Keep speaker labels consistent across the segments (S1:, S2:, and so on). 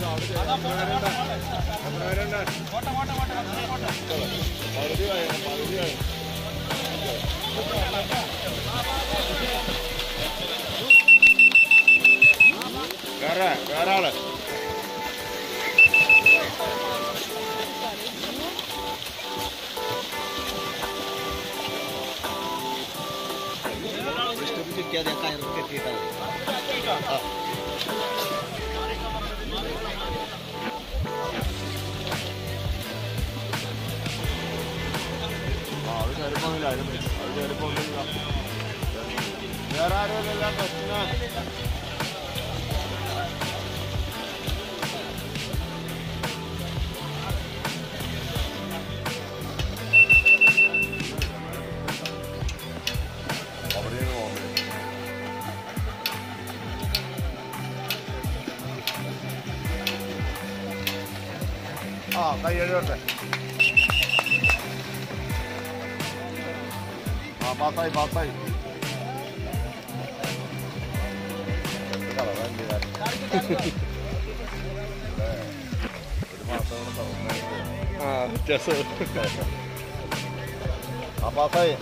S1: വേറെ വേറെ ആള് ആ അത് കയറിപ്പോന്നില്ല അതിന് അത് കയറിപ്പോന്നില്ല വേറെ ആരും പ്രശ്നം അവിടെയാണ് പോകുന്നത് ആ കൈ എഴുതട്ടെ ആ പാത്തായി പാത്തായി ഒരു മാസം കൊണ്ട് തുറന്നു
S2: ആ വ്യത്യാസം
S1: ആ പാത്തായി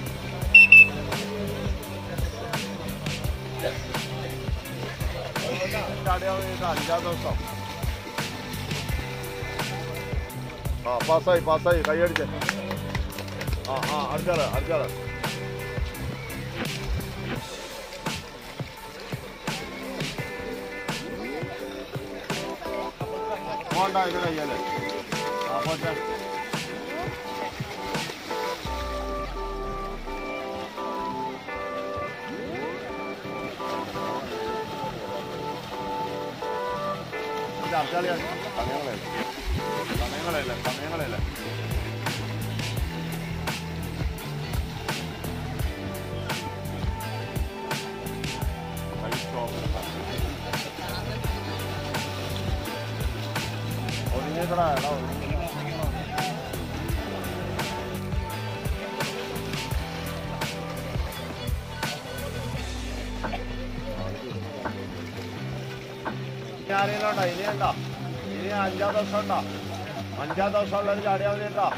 S1: അഞ്ചാം ദിവസം ആ പാസ്സായി പാസ്സായി കൈയടിച്ച് ആ ആ അടുക്കാള് അടുക്കാള് പോണ്ട ഇത് കയ്യല്ലേ ആ പോട്ടെ ഇത് ആൾക്കാരെയാണ് സമയങ്ങളല്ല സമയങ്ങളല്ല സമയങ്ങളല്ല ഒതുങ്ങിക്കടാ എടാ ഒതുങ്ങി ആരെങ്കിലും ഉണ്ടോ ഇനി ഉണ്ടോ ഇനി അഞ്ചാം ദിവസം ഉണ്ടോ അഞ്ചാം ദിവസം ഉള്ളത് ചാടിയാൽ മതി ഉണ്ടോ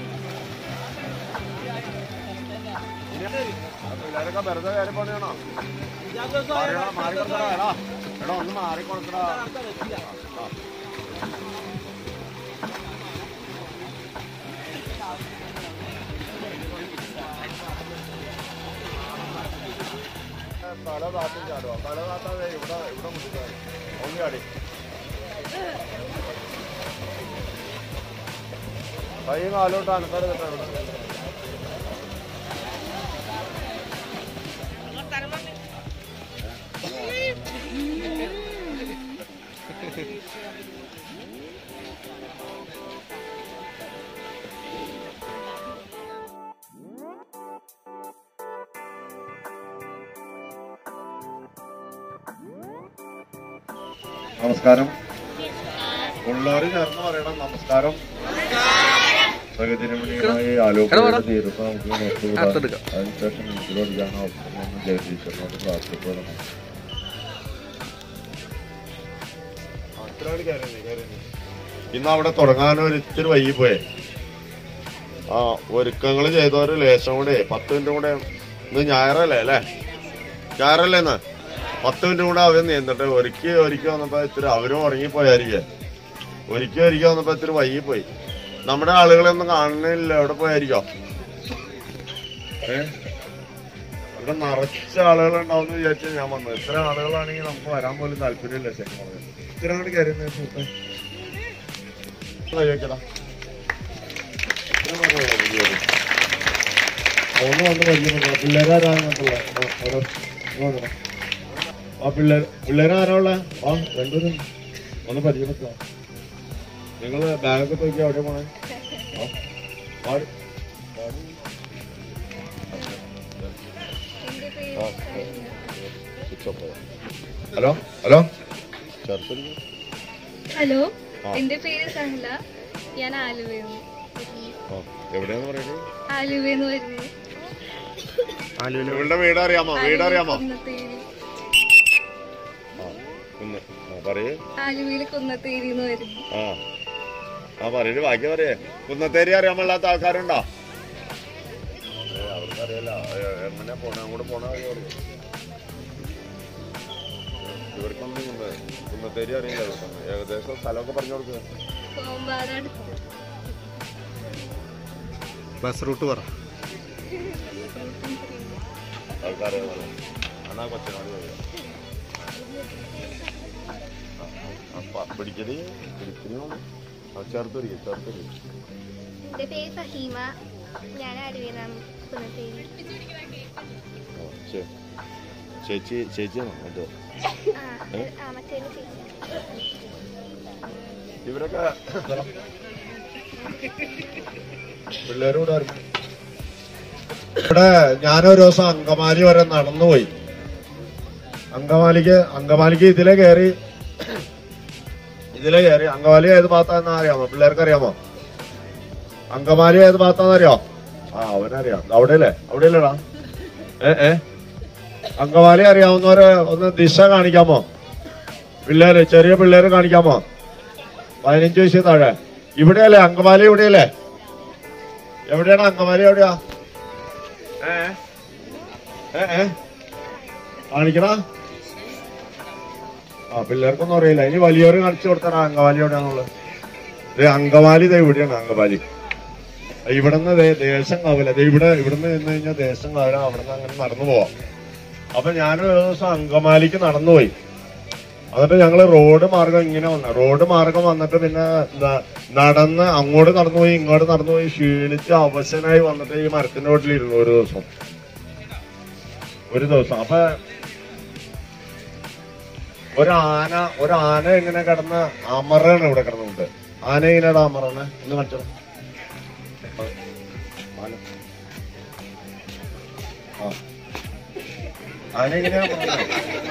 S1: ഇനി പിള്ളേരൊക്കെ വെറുതെ കയറി പോണെയാണോ മാറി കൊടുക്കടാ എടാ എടാ ഒന്ന് മാറി കൊടുക്കടാ ആ. തല താത്തി ചാടുക തല താത്താതെ ഇവിടെ ഇവിടെ മുട്ടിച്ചാൽ ഒന്ന് ചാടി കൈ കാലോട്ട് അനക്കാട് കിട്ടാൻ ഇവിടെ നമസ്കാരം ഉള്ളവര് ചേർന്ന് പറയണം നമസ്കാരം പ്രകൃതിരമണീയമായി ആലോചന തീരുന്ന നമുക്ക് നോക്കിവിടാം
S2: അടുത്തെടുക്കാം.
S1: അതിനുശേഷം വീട്ടിലോടിയാണ് അവസരം ജഗദീശ്വരനോട് പ്രാർത്ഥിക്കണം ഇന്ന് അവിടെ തുടങ്ങാൻ ഒരു ഇത്തിരി വൈകിപ്പോയേ ആ ഒരുക്കങ്ങൾ ചെയ്തവര് ലേശം കൂടെ പത്ത് മിനിറ്റ് കൂടെ ഇന്ന് ഞായറല്ലേ അല്ലേ ഞായറല്ലേ ഇന്ന് പത്ത് മിനിറ്റ് കൂടെ അവർ നീന്തട്ടെ ഒരുക്കി ഒരുക്കി വന്നപ്പോ ഇത്തിരി അവരും ഉറങ്ങിപ്പോയായിരിക്കേ ഒരുക്കി ഒരുക്കി വന്നപ്പോ ഇത്തിരി വൈകിപ്പോയി നമ്മുടെ ആളുകളൊന്നും കാണുന്നില്ല എവിടെ പോയായിരിക്കോ ഏ ഇവിടെ നിറച്ച ആളുകൾ ഉണ്ടാവും വിചാരിച്ചു ഞാൻ വന്നു ഇത്ര ആളുകളാണെങ്കിൽ നമുക്ക് വരാൻ പോലും താല്പര്യമില്ല ശരിക്കും ഇത്ര അങ്ങോട്ട് കയറി സുഹൃത്തെ കഴിക്കടാ ഒന്ന് വന്ന് പരിചയപ്പെട്ട പിള്ളേരാരാന്നുള്ളത് ആ പിള്ളേർ പിള്ളേരാരാളെ ആ രണ്ടുപേരും ഒന്ന് പരിചയപ്പെടുത്താം നിങ്ങള് ബാഗൊക്കെ തൂക്കി എവിടെ പോണേ ആ പാടി പാടി ആ, switch off ആയോ? ഹലോ ഹലോ ചെറുപ്പം
S3: ഹലോ
S1: ആ.
S3: എന്റെ പേര് സഹല ഞാൻ ആലുവയെന്ന്
S1: ആ എവിടെയാന്ന് പറയുന്നത്
S3: ആലുവയെന്ന് വരുന്നു
S1: നിങ്ങളുടെ വീട് അറിയാമോ വീട് അറിയാമോ
S3: കുന്നത്തേരി
S1: ആ, ഒന്ന് ആ. പറയൂ
S3: ആലുവയിൽ കുന്നത്തേരിന്ന് വരുന്നു
S1: ആ ആ പറയൂ ബാക്കി പറയേ കുന്നത്തേരി അറിയാൻ പാടില്ലാത്ത ആൾക്കാരുണ്ടോ ഏ, അവർക്കറിയില്ല ഏ, എങ്ങനെ പോണ അങ്ങോട്ട് പോണ വഴി പറയൂ ഇവർക്കൊന്നും കുന്ന കുന്നത്തേരി അറിയില്ല ഇവർക്കൊന്നും. ഏകദേശം സ്ഥലമൊക്കെ പറഞ്ഞു കൊടുക്കുക
S3: കോമ്പാട് അടുത്ത്
S2: ബസ് റൂട്ട് പറ
S1: ആൾക്കാരെ എന്നാ കൊച്ചനാട് വരിക പിടിക്കല് പിടിക്കുന്നു ചേർത്ത് വരിക ചേർത്ത് വരിക
S4: എൻ്റെ പേര് ഫഹീമ ഞാൻ ആലുവീന്നാണ് കുന്നത്തേരി
S1: ആ, ശരി. ചേച്ചി ചേച്ചിയാണോ മറ്റോ
S4: ആ ആ മറ്റേ ചേച്ചി
S1: ഇവരൊക്കെ പിള്ളേരും കൂടെ ആയിരുന്നു. ഇവിടെ ഞാനൊരു ദിവസം അങ്കമാലി വരെ നടന്നുപോയി അങ്കമാലിക്ക് അങ്കമാലിക്ക് ഇതിലെ കയറി ഇതിലെ കയറി അങ്കമാലി ഏത് ഭാഗത്താന്ന് അറിയാമോ പിള്ളേർക്ക് അറിയാമോ അങ്കമാലി ഏത് ഭാഗത്താന്ന് അറിയോ ആ അവനറിയാം അവിടെയല്ലേ അവിടെയല്ലേടാ ഏ ഏ അങ്കമാലി അറിയാവുന്നവരെ ഒന്ന് ദിശ കാണിക്കാമോ പിള്ളേര് ചെറിയ പിള്ളേര് കാണിക്കാമോ പതിനഞ്ച് വയസ്സിൽ താഴെ ഇവിടെയല്ലേ അങ്കമാലി ഇവിടെയല്ലേ എവിടെയാണ് അങ്കമാലി എവിടെയാ ഏ ഏ ഏ കാണിക്കണ ആ പിള്ളേർക്കൊന്നും അറിയില്ല ഇനി വലിയവര് കാണിച്ചു കൊടുത്തടാ അങ്കമാലി എവിടെയാന്നുള്ളത് ദേ അങ്കമാലി ദേ ഇവിടെയാണ് അങ്കമാലി ഇവിടുന്ന് ദേ ദേശം കാവില്ല ദേ ഇവിടെ ഇവിടുന്ന് നിന്ന് കഴിഞ്ഞാൽ ദേശം കാവില്ല അവിടുന്ന് അങ്ങനെ നടന്നു പോവാം അപ്പൊ ഞാനൊരു ദിവസം അങ്കമാലിക്ക് നടന്നുപോയി എന്നിട്ട് ഞങ്ങള് റോഡ് മാർഗം ഇങ്ങനെ വന്ന റോഡ് മാർഗം വന്നിട്ട് പിന്നെ ന- നടന്ന് അങ്ങോട്ട് നടന്നുപോയി ഇങ്ങോട്ട് നടന്നുപോയി ക്ഷീണിച്ച് അവശനായി വന്നിട്ട് ഈ മരത്തിന്റെ വീട്ടിലിരുന്നു ഒരു ദിവസം ഒരു ദിവസം അപ്പൊ ഒരു ആന ഒരു ആന ഇങ്ങനെ കിടന്ന് അമറാണ് ഇവിടെ കിടന്നുണ്ട് ആന ഇങ്ങനെ അമറാണ് എന്ന് കാണിച്ചോ ആന. ആ ആന ഇങ്ങനെ അമറാണ്.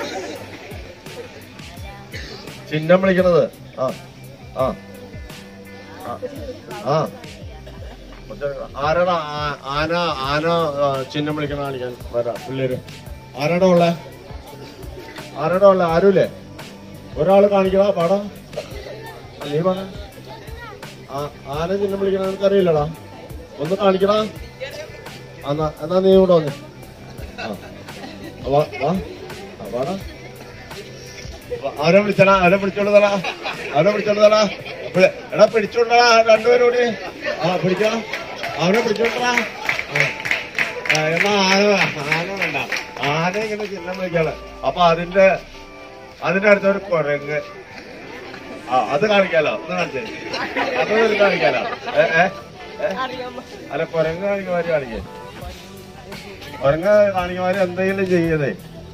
S1: ചിഹ്നം വിളിക്കണത് ആ ആ ആ. ആ ആരാടാ ആ- ആന ആന ആ, ചിഹ്നം വിളിക്കണ കാണിക്കാൻ വരാ പിള്ളേര് ആരാടാ ഉള്ള ആരാടാ ഉള്ള ആരുമില്ലേ ഒരാള് കാണിക്കടാ പാടാ നീ പാട ആന ചിഹ്നം വിളിക്കണ നിനക്കറിയില്ലടാ ഒന്ന് കാണിക്കടാ എന്നാ എന്നാ നീ ഇവിടെ വന്ന് ആ വാ വാ ആ, പാടാ അവരെ വിളിച്ചടാ അവരെ പിടിച്ചോണ്ടതാ അവരെ പിടിച്ചോണ്ടതാ എടാ പിടിച്ചോണ്ടടാ രണ്ടുപേരും കൂടി ആ പിടിക്കോ അവനെ പിടിച്ചോണ്ടടാ ആ. ആ, എന്നാ ആന ആന വേണ്ട ആന ഇങ്ങനെ ചിഹ്നം വിളിക്കാണ് അപ്പൊ അതിന്റെ അതിന്റെ അടുത്തൊരു കുരങ്ങ് ആ അത് കാണിക്കാലോ ഒന്ന് കാണിച്ചേ അത് ഒരു കാണിക്കാലോ ഏ ഏ ഏ? അല്ല കുരങ്ങ് കാണിക്കുമാര് കാണിക്കേ കുരങ്ങ് കാണിക്കുമാര് എന്തെങ്കിലും ചെയ്യതേ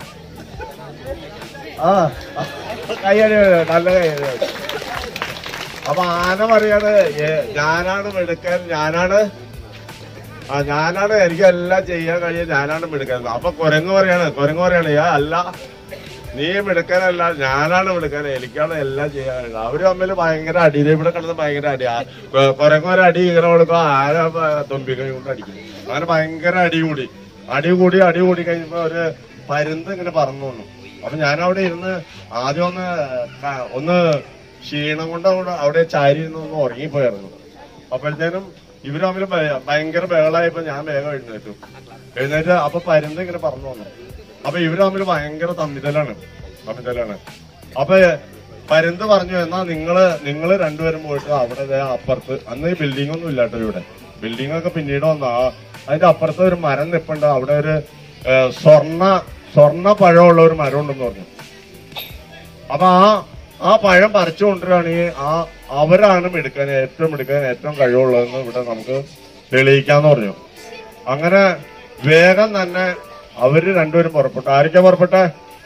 S1: ആ കൈയടി നല്ല കൈയടി അപ്പൊ ആന പറയാണ് "ഏ, ഞാനാണ് മിടുക്കൻ ഞാനാണ് ആ ഞാനാണ് എനിക്ക് എല്ലാം ചെയ്യാൻ കഴിയും ഞാനാണ് മിടുക്കൻ അപ്പൊ കുരങ്ങ് പറയാണ് കുരങ്ങ് പറയാണ് "ഏ, അല്ല നീ മിടുക്കനല്ല ഞാനാണ് മിടുക്കൻ എനിക്കാണ് എല്ലാം ചെയ്യാൻ കഴിയുന്നത് അവര് തമ്മിൽ ഭയങ്കര അടി ദേ ഇവിടെ കിടന്ന് ഭയങ്കര അടി ആ, കൊ- കുരങ്ങ് ഒരു അടി ഇങ്ങനെ കൊടുക്കും ആന തുമ്പിക്കൈ കൊണ്ട് അടിക്കും അങ്ങനെ ഭയങ്കര അടി കൂടി അടി കൂടി അടി കൂടി കഴിഞ്ഞപ്പോ ഒരു പരുന്ത് ഇങ്ങനെ പറന്നു വന്നു അപ്പൊ ഞാൻ അവിടെ ഇരുന്ന് ആദ്യം ഒന്ന് ക- ഒന്ന് ക്ഷീണം കൊണ്ട് അവിടെ അവിടെ ചാരി ഇരുന്ന് ഒന്ന് ഉറങ്ങിപ്പോയായിരുന്നു അപ്പോഴത്തേനും ഇവര് തമ്മിൽ ഭയ- ഭയങ്കര ബഹളായപ്പോ ഞാൻ വേഗം എഴുന്നേറ്റു എഴുന്നേറ്റ് അപ്പൊ പരുന്ത് ഇങ്ങനെ പറന്നു വന്നു അപ്പൊ ഇവര് തമ്മിൽ ഭയങ്കര തമ്മിതലാണ് തമ്മിതലാണ് അപ്പൊ പരുന്ത് പറഞ്ഞു എന്നാ നിങ്ങള് നിങ്ങള് രണ്ടുപേരും പോയിട്ട് അവിടെ ദേ അപ്പുറത്ത് അന്ന് ഈ ബിൽഡിംഗ് ഒന്നും ഇല്ലാട്ടോ ഇവിടെ ബിൽഡിംഗ് ഒക്കെ പിന്നീട് വന്ന അതിന്റെ അപ്പുറത്ത് ഒരു മരം നിപ്പുണ്ട് അവിടെ ഒരു ഏ, സ്വർണ്ണ സ്വർണ്ണ പഴമുള്ള ഒരു മരം ഉണ്ടെന്ന് പറഞ്ഞു അപ്പൊ ആ ആ പഴം പറിച്ചു കൊണ്ടുവരികയാണെങ്കിൽ ആ അവരാണ് മിടുക്കാൻ ഏറ്റവും മിടുക്കാൻ ഏറ്റവും കഴിവുള്ളതെന്ന് ഇവിടെ നമുക്ക് തെളിയിക്കാന്ന് പറഞ്ഞു അങ്ങനെ വേഗം തന്നെ അവര് രണ്ടുപേരും പുറപ്പെട്ടു ആരൊക്കെ പുറപ്പെട്ടെ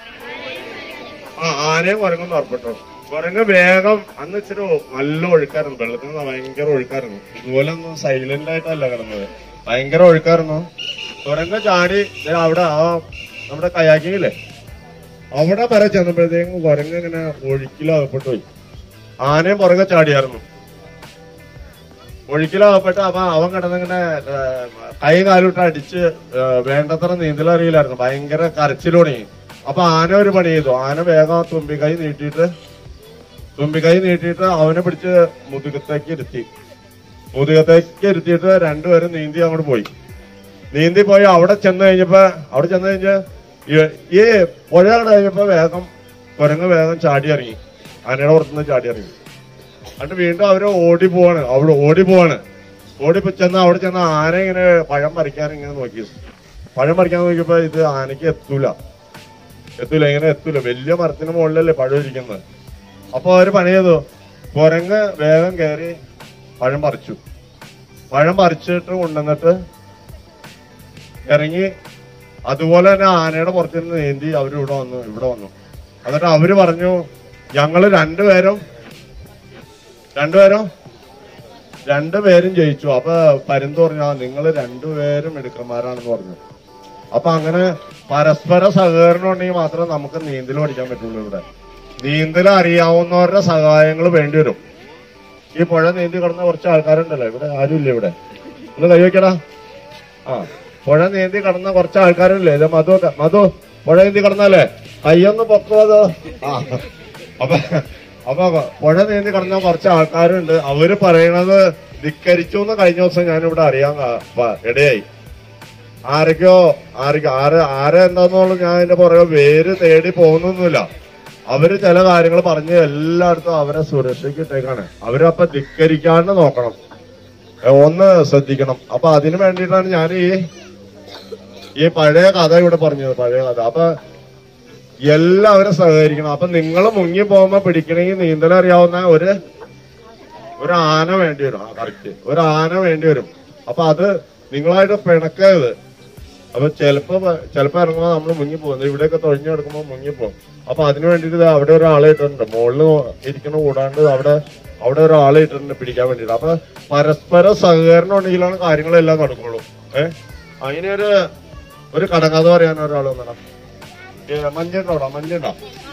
S1: ആ ആനയും കുരങ്ങും പുറപ്പെട്ടു കുരങ്ങ് വേഗം അന്ന് ഇച്ചിരി നല്ല ഒഴുക്കായിരുന്നു വെള്ളത്തിൽ നിന്ന് ഭയങ്കര ഒഴുക്കായിരുന്നു ഇതുപോലെ ഒന്നും സൈലന്റ് ആയിട്ടല്ല കിടന്നത് ഭയങ്കര ഒഴുക്കായിരുന്നു കുരങ്ങ് ചാടി ദേ അവിടെ ആ നമ്മുടെ കയാക്കിങ്ങില്ലേ അവിടെ വരെ ചെന്നപ്പോഴത്തേക്കും കുരങ്ങ് ഇങ്ങനെ ഒഴുക്കിലകപ്പെട്ടു പോയി ആനയും പുറകെ ചാടിയായിരുന്നു ഒഴുക്കിലകപ്പെട്ട് അപ്പൊ അവൻ കിടന്നിങ്ങനെ ഏ, കൈ കാലിട്ട് അടിച്ച് ഏ, വേണ്ടത്ര നീന്തലറിയില്ലായിരുന്നു ഭയങ്കര കരച്ചിൽ തുടങ്ങി അപ്പൊ ആന ഒരു പണി ചെയ്തു ആന വേഗം ആ തുമ്പി കൈ നീട്ടിയിട്ട് തുമ്പിക്കൈ നീട്ടിയിട്ട് അവനെ പിടിച്ച് മുതുകത്തേക്ക് ഇരുത്തി മുതുകത്തേക്ക് ഇരുത്തിയിട്ട് രണ്ടുപേരും നീന്തി അങ്ങോട്ട് പോയി നീന്തി പോയി അവിടെ ചെന്ന് കഴിഞ്ഞപ്പോ അവിടെ ചെന്ന് കഴിഞ്ഞ് ഈ- ഈ പുഴ കണ്ട് കഴിഞ്ഞപ്പോ വേഗം കുരങ്ങ് വേഗം ചാടി ഇറങ്ങി ആനയുടെ പുറത്തുനിന്ന് ചാടി ഇറങ്ങി എന്നിട്ട് വീണ്ടും അവര് ഓടി പോവാണ് അവിടെ ഓടി പോവാണ് ഓടി പോ- ചെന്ന് അവിടെ ചെന്ന് ആന ഇങ്ങനെ പഴം പറിക്കാൻ ഇങ്ങനെ നോക്കി പഴം പറിക്കാൻ നോക്കിയപ്പോ ഇത് ആനയ്ക്ക് എത്തൂല എത്തൂല ഇങ്ങനെ എത്തൂല വലിയ മരത്തിന് മുകളിലല്ലേ പഴം ഇരിക്കുന്നത് അപ്പൊ അവര് പണി ചെയ്തു കുരങ്ങ് വേഗം കയറി പഴം പറിച്ചു പഴം പറിച്ചിട്ട് കൊണ്ടുവന്നിട്ട് ഇറങ്ങി അതുപോലെ തന്നെ ആനയുടെ പുറത്ത് നിന്ന് നീന്തി അവര് ഇവിടെ വന്നു ഇവിടെ വന്നു എന്നിട്ട് അവര് പറഞ്ഞു ഞങ്ങള് രണ്ടുപേരും രണ്ടുപേരും രണ്ടുപേരും ജയിച്ചു അപ്പൊ പരുന്ത് പറഞ്ഞു നിങ്ങൾ രണ്ടുപേരും മിടുക്കന്മാരാണെന്ന് പറഞ്ഞു അപ്പൊ അങ്ങനെ പരസ്പര സഹകരണം ഉണ്ടെങ്കിൽ മാത്രമേ നമുക്ക് നീന്തൽ പഠിക്കാൻ പറ്റുള്ളൂ ഇവിടെ നീന്തൽ അറിയാവുന്നവരുടെ സഹായങ്ങൾ വേണ്ടി വരും ഈ പുഴ നീന്തി കിടന്ന കുറച്ച് ആൾക്കാരുണ്ടല്ലോ ഇവിടെ ആരുമില്ല ഇവിടെ ഒന്ന് കൈവയ്ക്കടാ ആ പുഴ നീന്തി കടന്ന കുറച്ച് ആൾക്കാരില്ലേ ഇത് മധു ഒക്കെ മധു പുഴ നീന്തി കടന്നല്ലേ കയ്യൊന്ന് പൊക്കോ അത് ആ അപ്പൊ അപ്പൊ പുഴ നീന്തി കടന്ന കുറച്ച് ആൾക്കാരുണ്ട് അവര് പറയണത് ധിക്കരിച്ചു എന്ന് കഴിഞ്ഞ ദിവസം ഞാനിവിടെ അറിയാൻ കാ- പ- ഇടയായി ആരൊക്കെയോ ആരൊക്കെ ആര് ആരെ എന്താന്നുള്ളത് ഞാൻ അതിന്റെ പുറകെ വേര് തേടി പോകുന്നൊന്നുമില്ല അവര് ചില കാര്യങ്ങൾ പറഞ്ഞ് എല്ലായിടത്തും അവരെ സുരക്ഷയ്ക്ക് ഇട്ടേക്കാണ് അവരപ്പൊ ധിക്കരിക്കാണ്ട് നോക്കണം ഏ, ഒന്ന് ശ്രദ്ധിക്കണം അപ്പൊ അതിനു വേണ്ടിയിട്ടാണ് ഞാൻ ഈ ഈ പഴയ കഥ ഇവിടെ പറഞ്ഞത് പഴയ കഥ അപ്പൊ എല്ലാവരും സഹകരിക്കണം അപ്പൊ നിങ്ങൾ മുങ്ങി പോകുമ്പോ പിടിക്കണമെങ്കിൽ നീന്തൽ അറിയാവുന്ന ഒരു ഒരു ആന വേണ്ടി വരും കറക്റ്റ് ഒരു ആന വേണ്ടി വരും അപ്പൊ അത് നിങ്ങളായിട്ട് പിണക്കരുത് അപ്പൊ ചിലപ്പോ ചിലപ്പോ ഇറങ്ങുമ്പോ നമ്മൾ മുങ്ങി പോകുന്നത് ഇവിടെയൊക്കെ തൊഴിഞ്ഞു കിടക്കുമ്പോ മുങ്ങി പോകും അപ്പൊ അതിന് വേണ്ടിട്ട് ദേ അവിടെ ഒരാളെ ഇട്ടിട്ടുണ്ട് മുകളിൽ ഇരിക്കണ കൂടാണ്ട് അവിടെ അവിടെ ഒരാളെ ഇട്ടിട്ടുണ്ട് പിടിക്കാൻ വേണ്ടിട്ട് അപ്പൊ പരസ്പര സഹകരണം ഉണ്ടെങ്കിലാണ് കാര്യങ്ങളെല്ലാം നടക്കുള്ളൂ ഏഹ് അതിനൊരു ഒരു കടങ്ങാതെ പറയാൻ ഒരാൾ വന്നടാ മഞ്ഞുണ്ടോടാ മഞ്ഞുണ്ടോ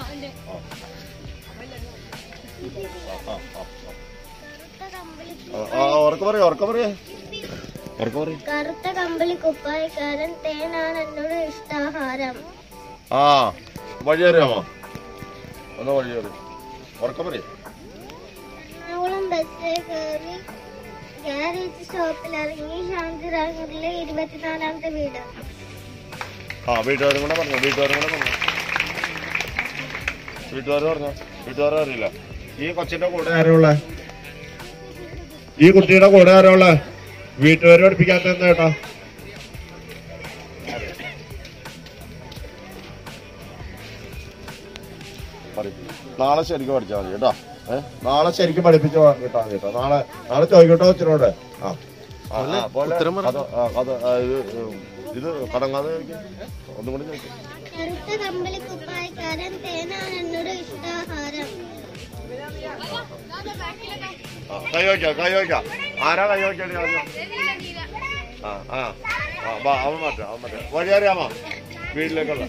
S1: ആ ഉറക്കം പറയാ ഉറക്കം പറയാ ഉറക്കം പറയാ
S4: കറുത്ത കമ്പിളി കുപ്പായക്കാരൻ തേനാണ് എന്നോട് ഇഷ്ടാഹാരം
S1: ആ വഴി അറിയാമോ ഒന്ന് വഴി അറിയാം ഉറക്കം പറയാ
S4: എറണാകുളം ബസ്സിൽ കയറി ഗാരേജ് സ്റ്റോപ്പിൽ ഇറങ്ങി ശാന്തിരാഗറിലെ ഇരുപത്തിനാലാമത്തെ വീട്
S1: ആ വീട്ടുകാരും കൂടെ പറഞ്ഞു വീട്ടുകാരും കൂടെ പറഞ്ഞു വീട്ടുകാർ പറഞ്ഞോ വീട്ടുകാരെ അറിയില്ല ഈ കൊച്ചിന്റെ കൂടെ ആരുള്ള ഈ കുട്ടിയുടെ കൂടെ ആരുള്ള വീട്ടുകാരെ പഠിപ്പിക്കാത്ത എന്താ കേട്ടാ നാളെ ശരിക്കും പഠിച്ചാൽ മതി കേട്ടോ ഏഹ് നാളെ ശരിക്കും പഠിപ്പിച്ച് കിട്ടാൻ കേട്ടോ നാളെ നാളെ ചോദിക്കട്ടോ അച്ഛനോട് ആ ആ, ആ, പോലെ
S2: ഉത്തരം പറ.
S1: അത് ആ, അത് ആ, ഇത് ഉം, ഇത് കടങ്ങാതെ ചോദിക്ക്. ഒന്നും കൂടി ചോദിക്കും
S4: കറുത്ത കമ്പിളി കുപ്പായക്കാരൻ തേനാണ് എന്നോട് ഇഷ്ടാഹാരം
S1: കൈ വയ്ക്കാം കൈ വയ്ക്കാം ആരാ കൈ വയ്ക്കേണ്ടി ആദ്യം ആ ആ ആ വാ, അവൻ മാറ്റാം അവൻ മാറ്റാം വഴി അറിയാമോ വീട്ടിലേക്കുള്ള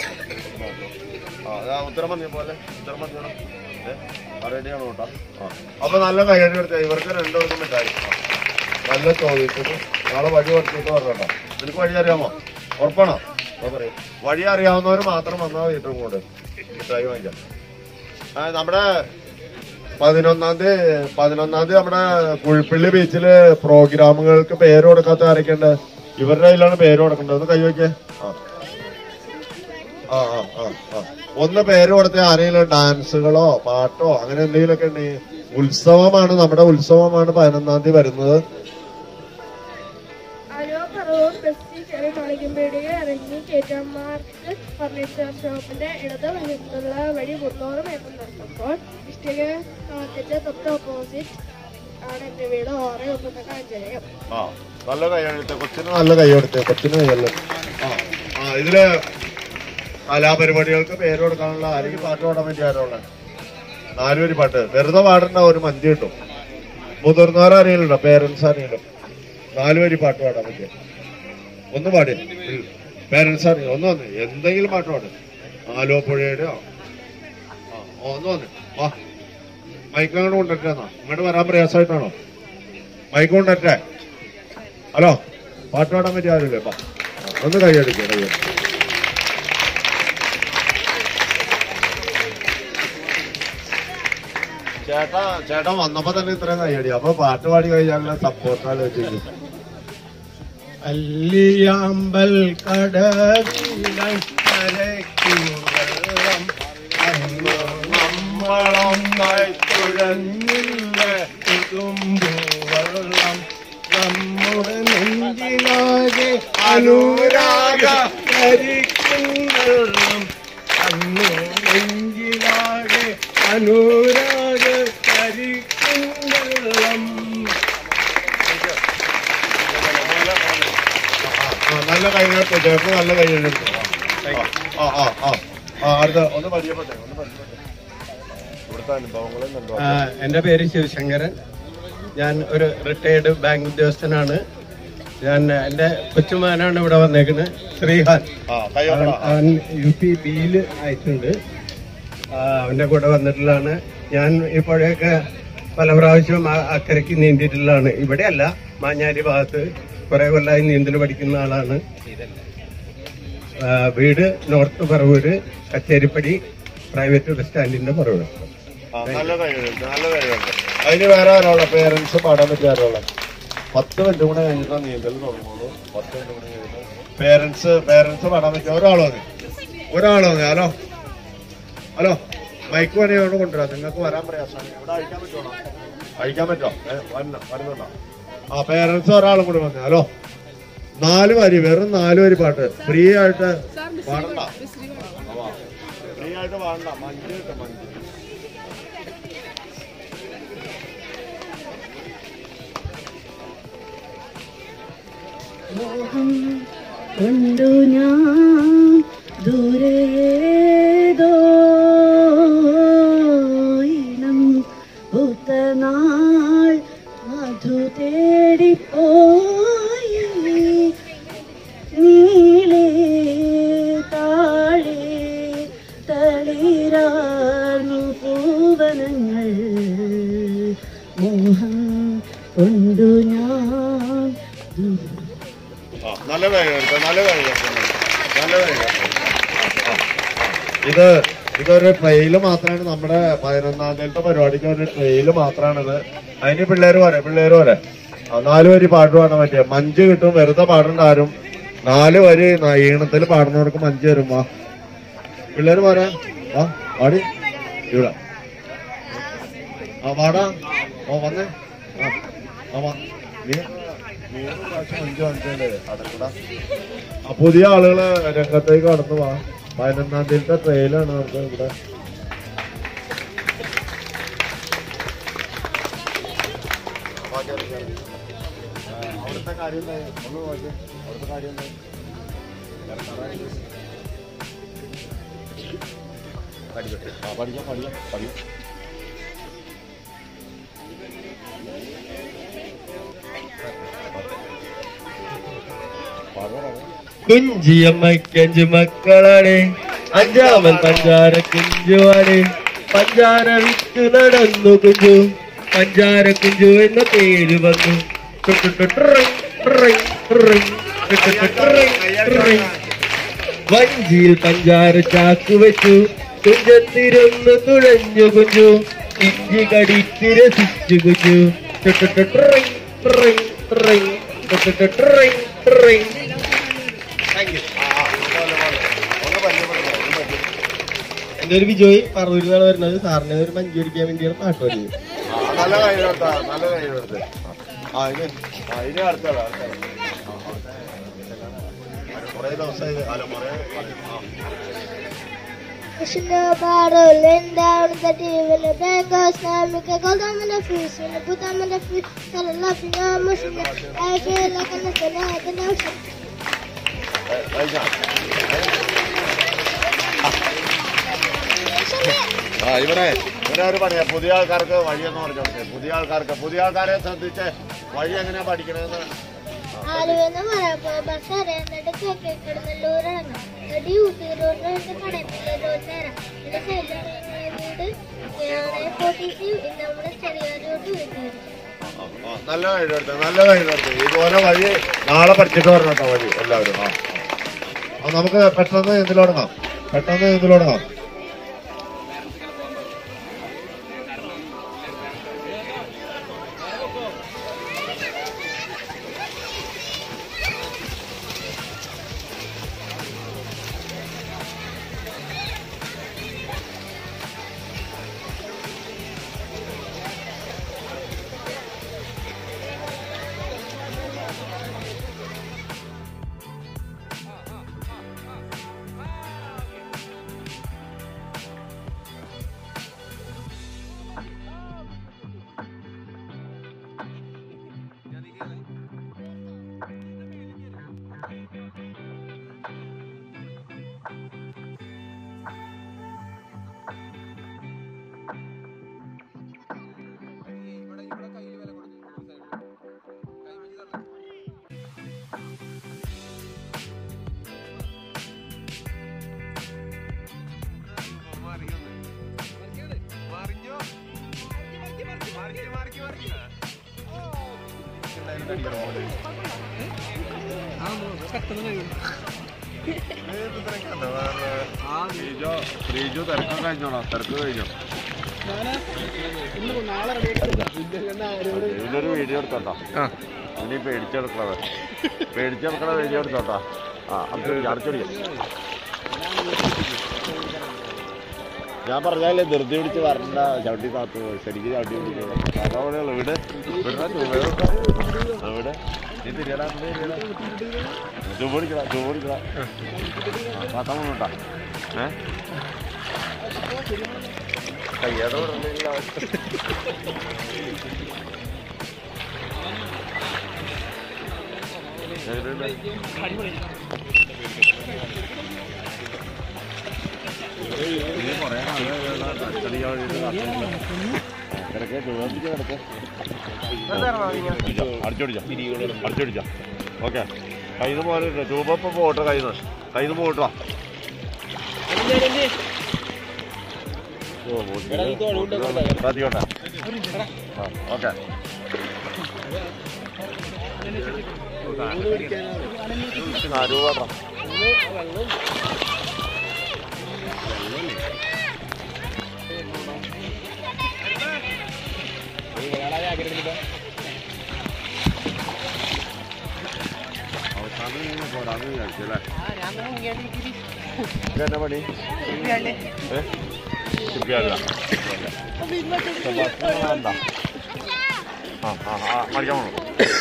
S1: ആ അതാ ഉത്തരം മതി പോലെ ഉത്തരം മതിയാണോ റെഡിയാണോ കേട്ടോ ആ അപ്പൊ നല്ല കൈയടി എടുത്ത ഇവർക്ക് രണ്ടുപേർക്കും മിഠായി ആ. നല്ല ചോദിച്ചിട്ട് നാളെ വഴി പഠിച്ചിട്ട് പറഞ്ഞോ നിനക്ക് വഴി അറിയാമോ ഉറപ്പാണോ അപ്പൊ പറയും വഴി അറിയാവുന്നവർ മാത്രം വന്നാൽ ഏറ്റവും കൂടെ മിഠായി വാങ്ങിക്കാം ആ നമ്മുടെ പതിനൊന്നാം തീയതി പതിനൊന്നാം തീയതി നമ്മുടെ കുഴിപ്പള്ളി ബീച്ചില് പ്രോഗ്രാമുകൾക്ക് പേര് കൊടുക്കാത്ത ആരൊക്കെയുണ്ട് ഇവരുടെ കയ്യിലാണ് പേര് കൊടുക്കേണ്ടത് ഒന്ന് കൈവയ്ക്കേ ആ ആ ആ ആ ആ ഒന്ന് പേര് കൊടുത്ത ആരെങ്കിലും ഡാൻസുകളോ പാട്ടോ അങ്ങനെ എന്തെങ്കിലുമൊക്കെ ഉണ്ടെങ്കിൽ ഉത്സവമാണ് നമ്മുടെ ഉത്സവമാണ് പതിനൊന്നാം തീയതി വരുന്നത്
S5: ആലുവ പറവൂർ ബസ്സിൽ കയറി മളിക്കുംപേടിയിൽ ഇറങ്ങി ചേറ്റന്മാർക്ക് ഫർണിച്ചർ ഷോപ്പിന്റെ ഇടത് വശത്തുള്ള വഴി മുന്നൂറ് മീറ്റർ നടത്തുമ്പോൾ ഇഷ്ടിക കളത്തിന്റെ തൊട്ട് ഓപ്പോസിറ്റ് ആണ് എന്റെ വീട് ഓറെ ഒപ്പുന്ന കാഞ്ചനയം
S1: ആ നല്ല കൈയെടുത്ത് കൊച്ചിന് നല്ല കൈയെടുത്ത് കൊച്ചിന് കൈയല്ലേ ആ ആ ഇതില് കലാപരിപാടികൾക്ക് പേര് കൊടുക്കാനുള്ള ആരെങ്കിലും പാട്ട് പാടാൻ വേണ്ടി ആരുള്ള നാലുപേര് പാട്ട് വെറുതെ പാടണ്ട ഒരു മഞ്ച് കിട്ടും മുതിർന്നവരാരെങ്കിലും പേരൻസ് ആരെങ്കിലും നാലുപേര് പാട്ട് പാടാൻ പറ്റിയ ഒന്ന് പാടി പേരൻസ് അറിയാം ഒന്ന് വന്ന് എന്തെങ്കിലും പാട്ട് പാട് ആലോ പുഴയുടെയോ ആ ഒന്ന് വന്ന് വാ മൈക്ക് അങ്ങോട്ട് കൊണ്ടിട്ടാ അങ്ങോട്ട് വരാൻ പ്രയാസമായിട്ടാണോ മൈക്ക് കൊണ്ടറ്റേ ഹലോ പാട്ട് പാടാൻ പറ്റിയ ആരുമില്ലേ വാ ഒന്ന് കൈയടിക്കുക കൈയടിക്കുക ചേട്ടാ ചേട്ടൻ വന്നപ്പോ തന്നെ ഇത്രയും കൈയടി അപ്പൊ പാട്ട് പാടി കഴിഞ്ഞാലുള്ള സപ്പോർട്ടാണ് വെച്ചിരിക്കും
S6: അല്ലിയാമ്പൽ കടവിലം കരയ്ക്കും വെള്ളം അന്ന് നമ്മളൊന്നായി തുഴഞ്ഞില്ല തുമ്പു വെള്ളം നമ്മുടെ നെഞ്ചിലാകെ അനുരാഗ കരിക്കും വെള്ളം അന്ന് നെഞ്ചിലാകെ അനുരാഗ കരിക്കും വെള്ളം
S1: ആ, നല്ല കൈകെടുത്തു ചേട്ടന് നല്ല കൈകെടുത്തു ആ ആ ആ ആ അടുത്ത ഒന്ന് പരിചയപ്പെട്ടെ ഒന്ന് പരിചയപ്പെട്ടെ ഇവിടുത്തെ അനുഭവങ്ങളും കണ്ടോ
S6: ആ, എൻ്റെ പേര് ശിവശങ്കരൻ ഞാൻ ഒരു റിട്ടയർഡ് ബാങ്ക് ഉദ്യോഗസ്ഥനാണ് ഞാൻ എൻ്റെ കൊച്ചുമാനാണ് ഇവിടെ വന്നേക്കുന്നത് ശ്രീഹാൻ
S1: ആ കൈ
S6: അവൻ
S1: വെക്കടാ.
S6: അവൻ യു പി ബിയിൽ ആയിട്ടുണ്ട് ആ, അവൻ്റെ കൂടെ വന്നിട്ടുള്ളതാണ് ഞാൻ ഇപ്പോഴൊക്കെ പല പ്രാവശ്യവും ആ- അക്കരയ്ക്ക് നീന്തിയിട്ടുള്ളതാണ് ഇവിടെയല്ല മാഞ്ഞാലി ഭാഗത്ത് കുറെ കൊല്ലമായി നീന്തൽ പഠിക്കുന്ന ആളാണ് ആ, വീട് north Paravur Kacheripady private bus സ്റ്റാൻഡിന്റെ പറവൂര്
S1: ആ, നല്ല കൈകെടുത്തു നല്ല കൈകെടുത്തു അതിന് വേറെ ആരോള പേരൻസ് പാടാൻ പറ്റിയ ആരോള പത്ത് മിനിറ്റ് കൂടെ കഴിഞ്ഞിട്ടാ നീന്തൽ തുടങ്ങുള്ളൂ പത്ത് മിനിറ്റ് കൂടെ കഴിഞ്ഞിട്ട് പേരൻസ് പേരൻസ് പാടാൻ പറ്റിയ ഒരാളോ നീ ഒരാളോ നീ ഹലോ ഹലോ മൈക്ക് വേണേ കൊണ്ടുവരാം നിങ്ങൾക്ക് വരാൻ പ്രയാസമാണ് ഇവിടെ അഴിക്കാൻ പറ്റുമോ അഴിക്കാൻ പറ്റുമോ ഏ, വരണം വരുന്നുണ്ടോ ആ പേരൻസ് ഒരാളും കൂടി വന്നേ ഹലോ നാല് വരി വെറും നാല് വരി പാട്ട് ഫ്രീ ആയിട്ട് പാടണ്ട ഫ്രീ ആയിട്ട് പാടണ്ട മഞ്ച് കിട്ടും മഞ്ച്
S7: മോഹം കൊണ്ടു ഞാൻ ദൂരേതോ ഇനം പുത്തനാൾ മധു തേടിപ്പോയി നീളേ താഴെ തളിരാർന്നു പൂവനങ്ങൾ മോഹം കൊണ്ടു ഞാൻ ദൂരെ
S1: ആ, നല്ല കൈകെടുത്ത നല്ല കൈകെടുത്ത നല്ല കൈകെടുത്ത ഇത് ഇതൊരു ട്രെയില് മാത്രമാണ് നമ്മുടെ പതിനൊന്നാം തീയതിത്തെ പരിപാടിക്ക് ഒരു ട്രെയില് മാത്രമാണിത് അതിന് പിള്ളേര് പോരെ പിള്ളേര് പോരെ ആ, നാല് വരി പാട്ട് പാടാൻ പറ്റിയ മഞ്ച് കിട്ടും വെറുതെ പാടണ്ട ആരും നാല് വരി ന- ഈണത്തിൽ പാടുന്നവർക്ക് മഞ്ച് തരും വാ പിള്ളേര് പോരാ വാ പാടി ഇവിടെ ആ പാടാ ഓ വന്നേ ആ ആ വാ നീ മൂന്ന് പ്രാവശ്യം അഞ്ച് വാങ്ങിച്ചല്ലേ അടക്കട ആ പുതിയ ആളുകള് രംഗത്തേക്ക് കടന്നു പോവാ പതിനൊന്നാം തീയതിത്തെ ട്രെയിലാണ് നമുക്ക് ഇവിടെ അവിടുത്തെ കാര്യം എന്തായി? ഒന്ന് നോക്കി അവിടുത്തെ കാര്യം എന്തായി? പഠിക്കട്ടെ ആ പഠിക്കാം പഠിക്കാം പഠിക്കാം പറഞ്ഞു
S6: കുഞ്ചിയമ്മയ്ക്ക് അഞ്ചു മക്കളാണ് അഞ്ചാമൻ പഞ്ചാര കുഞ്ചുവാണ് പഞ്ചാര വിറ്റ് നടന്നു കുഞ്ചു പഞ്ചാര കുഞ്ചു എന്ന പേര് വന്നു ടുട്ടുട്ടുട്ടുറിങ്, ടുറിങ്, ടുറിങ്, ടുട്ടുട്ടുട്ടുറിങ്, ടുറിങ്. വഞ്ചിയിൽ പഞ്ചാര ചാക്ക് വെച്ചു കുഞ്ചത്തിരുന്ന് തുഴഞ്ഞു കുഞ്ചു ഇഞ്ചി കടിച്ച് രസിച്ചു കുഞ്ചു ടുട്ടുട്ടുട്ടുറിങ്, ടുറിങ്, ടുറിങ്, ടുട്ടുട്ടുട്ടുറിങ്, ടുറിങ്. എന്റെ ഒരു വിജയ് പറവൂരിന്നാണ് വരുന്നത് സാറിനെ ഒരു മഞ്ചി അടിക്കാൻ വേണ്ടിയാണ് പാട്ട് പാടിയത്
S1: ആ, നല്ല കൈയ്യെടുത്ത നല്ല കൈയ്യെടുത്ത് ആ ഇനി ആ ഇനി അടുത്തത് അടുത്തത് കുറെ ദിവസമായി അല്ല കുറെ ആ
S4: Rolling down the devil, the bangers, Namika, call them in the fish, and put them in the fish, tell a love in your machine. I feel like an ocean, an ocean.
S1: ഏ, കഴിഞ്ഞോ? ആ ഇവിടെ ഇവിടെ ഒരു പണിയാ പുതിയ ആൾക്കാർക്ക് വഴിയെന്ന് പറഞ്ഞു കൊടുത്തേ പുതിയ ആൾക്കാർക്ക് പുതിയ ആൾക്കാരെ ശ്രദ്ധിച്ച് വഴി എങ്ങനെയാ പഠിക്കണേന്ന്
S4: ആലുവെന്ന് പറയുമ്പോ ബസ് അറിയാന്നിട്ട് കേക്ക് കിടന്നല്ലൂരിറങ്ങാം എന്നിട്ട് യൂസി റോഡിന്റെ കടപ്പിലെ റോഡ് നേരം എന്റെ സൈഡിൽ വീട് ഫോർട്ടീസി നമ്മുടെ ചെറിയൊരു വീട്ടിൽ
S1: ആ, ആ, നല്ല കൈയ്യെടുത്ത് നല്ല കൈയ്യെടുത്ത് ഇതുപോലെ വഴി നാളെ പഠിച്ചിട്ട് വരണം കേട്ടോ വഴി എല്ലാവരും ആ ആ, നമുക്ക് പെട്ടെന്ന് ഇതിൽ തുടങ്ങാം പെട്ടെന്ന് ഇതിൽ തുടങ്ങാം ശ്രീജു തിരക്കൊക്കെ കഴിഞ്ഞോളാം തിരക്ക് കഴിഞ്ഞോ ഇതിലൊരു വീഡിയോ എടുത്തോട്ടാ ഇനി പേടിച്ചെടുക്കണത് പേടിച്ചെടുക്കണ വീഡിയോ എടുത്തോട്ടാ ആ അടച്ചോടി ഞാൻ പറഞ്ഞാലേ ധൃതി പിടിച്ച് വരണ്ട ചവിട്ടി താത്തു ശരിക്കും ചവിട്ടി പിടിക്കണം അതവിടെയുള്ളൂ വീട് ഇവിടെ നീ തിരിയടാ ചുവ പിടിക്കടാ ചുവ പിടിക്കടാ താത്താൻ കൊണ്ടാ ഏ കയ്യാതെ വിടണില്ല അടിച്ചോടിച്ച ഓക്കെ കയ്യിൽ നിന്ന് പോലെ രൂപപ്പം പോട്ടെ കയ്യിൽ നിന്ന് കയ്യിൽ നിന്ന് പോട്ടാ ശ്രദ്ധിക്കോട്ടെ ഓക്കെ രൂപ അവസാനം ഇങ്ങനെ പോരാന്ന് വിചാരിച്ചല്ലേ ഇതെന്നാ പണി ഏ കുപ്പിയല്ല ആ ആ ആ മടിക്കാൻ പോണു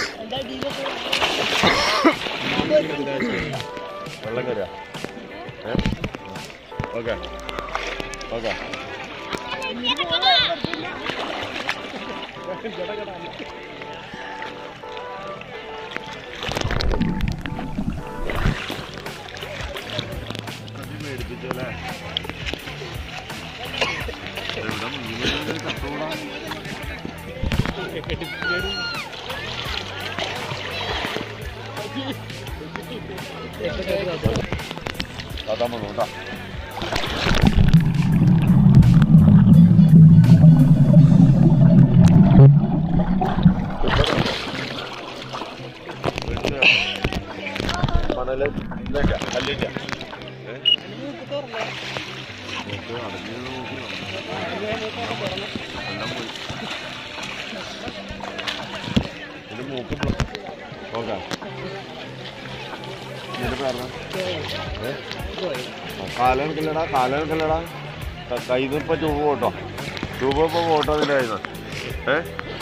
S1: വെള്ളം കയറിയ ഏ ഓക്കെ ഓക്കെ മേടിപ്പിച്ചല്ലേ എവിടെ മുന്നിൽ കത്തോടാ അതാ വന്നു കേട്ടാ മണല് ഇല്ല കല്ലില്ല ഏ? നോക്ക് അടഞ്ഞ് നോക്കി എല്ലാം പോയി ഇതിന്റെ മൂക്ക് ഓക്കെ ഇതിന്റെ പേരണ കാലനക്കല്ലടാ കാലനക്കല്ലടാ കയ്യിൽ ഇപ്പൊ ചൂവ് പോട്ടോ ചൂവ് ഇപ്പൊ പോട്ടോ അതിന്റെ കയ്യിൽ ഏ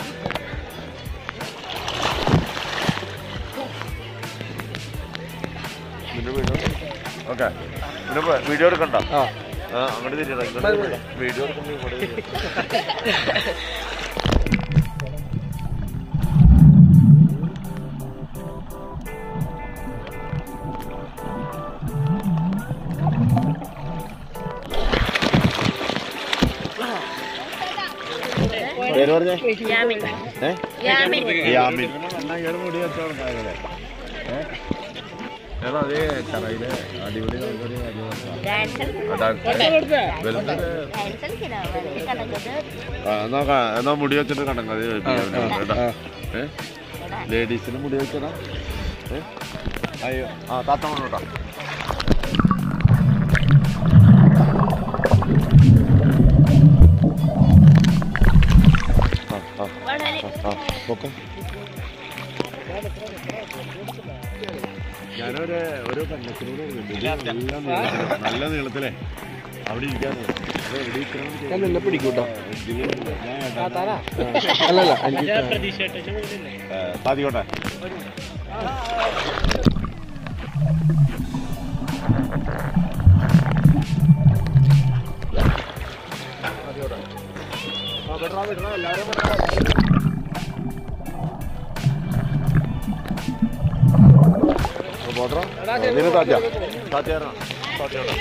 S1: നിന്റെ വീഡിയോ ഓക്കെ പിന്നെ വീഡിയോ എടുക്കണ്ട ആ അങ്ങോട്ട് തിരിയടാ ഇങ്ങോട്ട് വീഡിയോ എടുക്കണ്ട ഇങ്ങോട്ട് തിരിയടാ. പേര് പറഞ്ഞേ ഏ? യാമിൻ. എന്നാ ഇയാള് മുടി കച്ചവടം ഉണ്ടായതല്ലേ? ഏ? ഏതാ അതേ കടയിലെ അടിപൊളി നമുക്കൊരു കാര്യം വലുത് ആ, എന്നാ ക- എന്നാ മുടി വെച്ചിട്ട് കണ്ടത് ലേഡീസിന് മുടി വെച്ചതാ ഏ? അയ്യോ ആ താത്ത കൊണ്ടോട്ടാ ആ ആ ആ പൊക്കം ഞാനൊരു ഒരു കണ്ണത്തിനോട് നല്ല നീളത്തില് നല്ല നീളത്തിലെ അവിടെ ഇരിക്കാന്ന് അത് എവിടെ ഇരിക്കണം
S2: ഞാൻ നിന്നെ പിടിക്കൂട്ടോ
S1: ഞാൻ
S2: അല്ലല്ല എനിക്ക്
S1: സാധിക്കോട്ടെ ഇതിന് താറ്റാ താറ്റാ താറ്റാ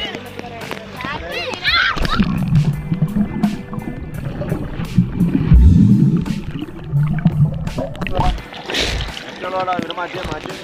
S1: മാറ്റി മാറ്റി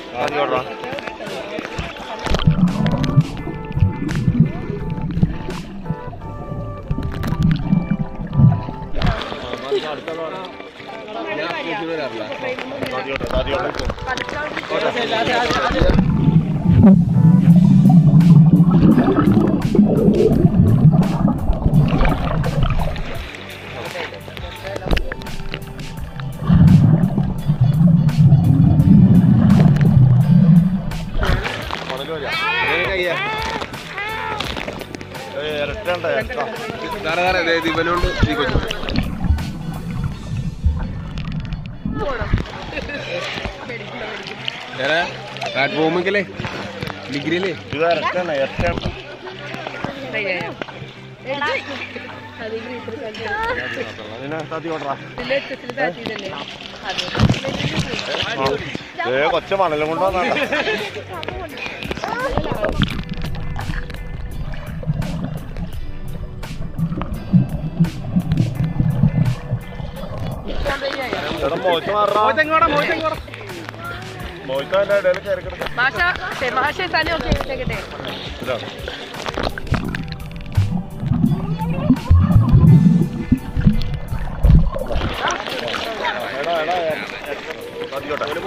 S1: ഇരട്ടണ്ട ഇരട്ട
S2: ഇവനുണ്ട് ഈ കൊച്ചു പ്ലാറ്റ്ഫോമിക്കല്ലേ ഡിഗ്രിയിലേ
S1: ഇത് ഇരട്ടണ്ട ഇരട്ടണ്ട അതിനെ താത്തി കൊണ്ടാ ഏ കൊച്ച മണലും കൊണ്ടുവന്നാ എടാ മോശം മാറാ മോശം അതിന്റെ ഇടയിൽ കയറി കിടക്കാം
S8: മാഷ മാഷ തന്നെ ഒക്കെ എടുത്തേക്കട്ടെ
S1: ഇതാണ് എടാ എടാ മതിയോട്ടെ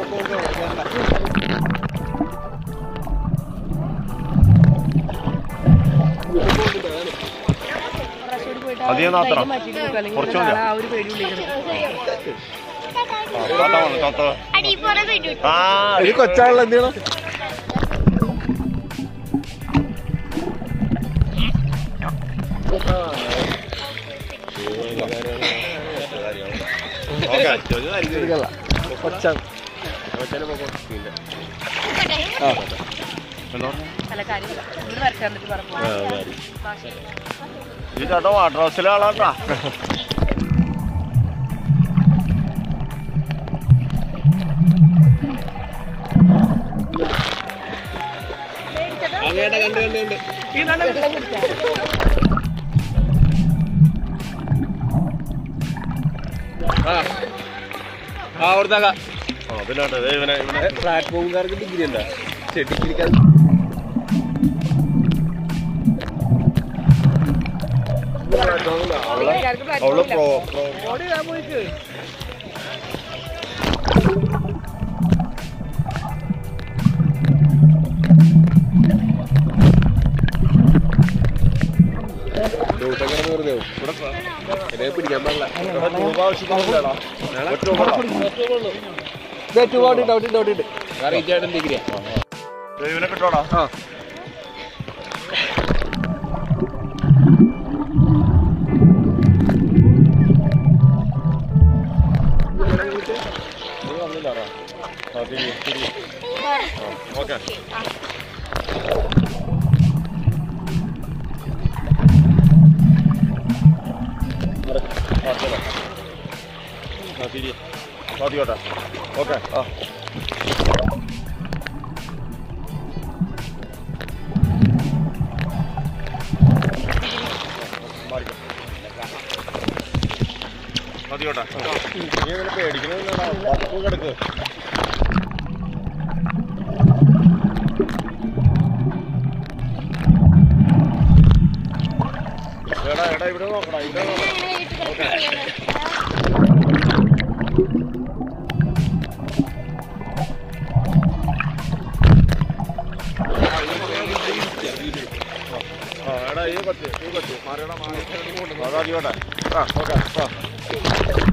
S1: അധികം നാത്തണം കുറച്ച് മതിയോ
S8: ആ ഒരു പേടി വിളിക്കണം
S1: ആ, താത്ത വന്നു, താത്ത.
S4: അടിപ്പുറം വിട്ടു
S1: ആ
S2: ഇത് കൊച്ചാണല്ലോ എന്തിനാ
S1: ഓക്കെ ചോദിച്ചതായിരിക്കും
S2: കൊച്ചാണ്
S8: അല്ല കാര്യമില്ല ഇവിടെ വരച്ചാൽ എന്നിട്ട് പറഞ്ഞു
S1: ഈ ചേട്ടാ വാട്ടർ ഹൗസിലെ ആളാട്ടാ
S2: അങ്ങേട്ട കണ്ട് കണ്ട് കണ്ട് ആ ആ അവിടുത്തെ
S1: അതിലാട്ടെ ദേ ഇവനെ ഇവനെ
S2: പ്ലാറ്റ്ഫോമുകാർക്ക് ഡിഗ്രി ഉണ്ടോ ഡിഗ്രിക്കാർ
S1: അവള് പ്രോ പ്രോ
S2: വെറുതെ എന്നെ പിടിക്കാൻ പാടില്ല
S1: ഇവിടെ രൂപ ആവശ്യത്തിനില്ലടാ ഒറ്റ രൂപ
S2: ഔട്ടിട്ട് ഔട്ടിട്ട് ഔട്ടിട്ട് റീച്ച് ആയിട്ട് ഡിഗ്രിയാ
S1: ദേ ഇവനെ കിട്ടോടാ
S2: ആ
S1: നീ വന്നില്ലാടാ ആ തിരി തിരി ഓക്കെ ആ തിരി മതിയോട്ടെ ഓക്കെ ആ മാറിക്കോ മതിയോട്ടെ നീ ഇതിനെ പേടിക്കണില്ലടാ പതുക്കെ കിടക്ക് എടാ എടാ ഇവിടെ നോക്കടാ ഇവിടെ നോക്കടാ ആ എടാ ഈ കൊച്ച് ഈ കൊച്ച് മാറിയടാ മാറി അതാ അതിയോട്ടെ ആ ഓക്കെ ആ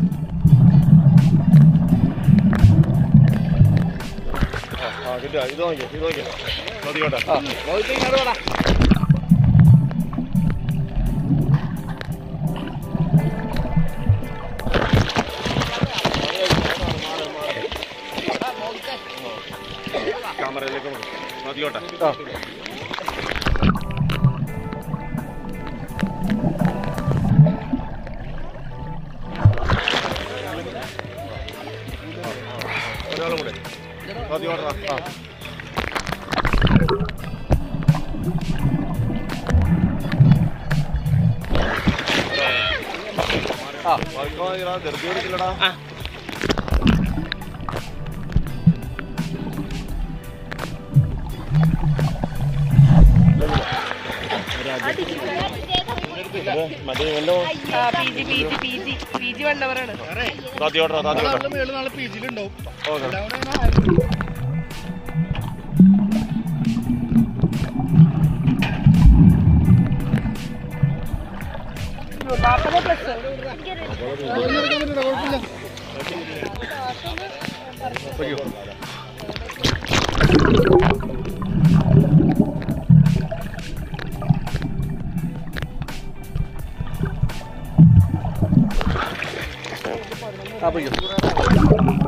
S1: ആ, ആ കിട്ടിയ ഇത് നോക്കിയോ ഇത് നോക്കിയോ മതിയോട്ടെ ആ ക്യാമറയിലേക്ക് നോക്ക്. മതിയോട്ടെ ആ ഒരാളും കൂടെ മതിയോട്ടെ ആ വായിക്കാൻ മതിയെടാ, ധൃതി പിടിക്കില്ലടാ. മറ്റേ ഇവന്റെ
S8: P G P G P G P G വണ്ടവറാണ്
S1: താത്തിയോട്ടാ താത്തിയോട്ടാ
S9: നാളെ പി ജിയിലുണ്ടാവും
S1: ഓക്കെ
S8: നാൽപ്പത് പ്ലസ്
S2: ആ പോയിക്കോ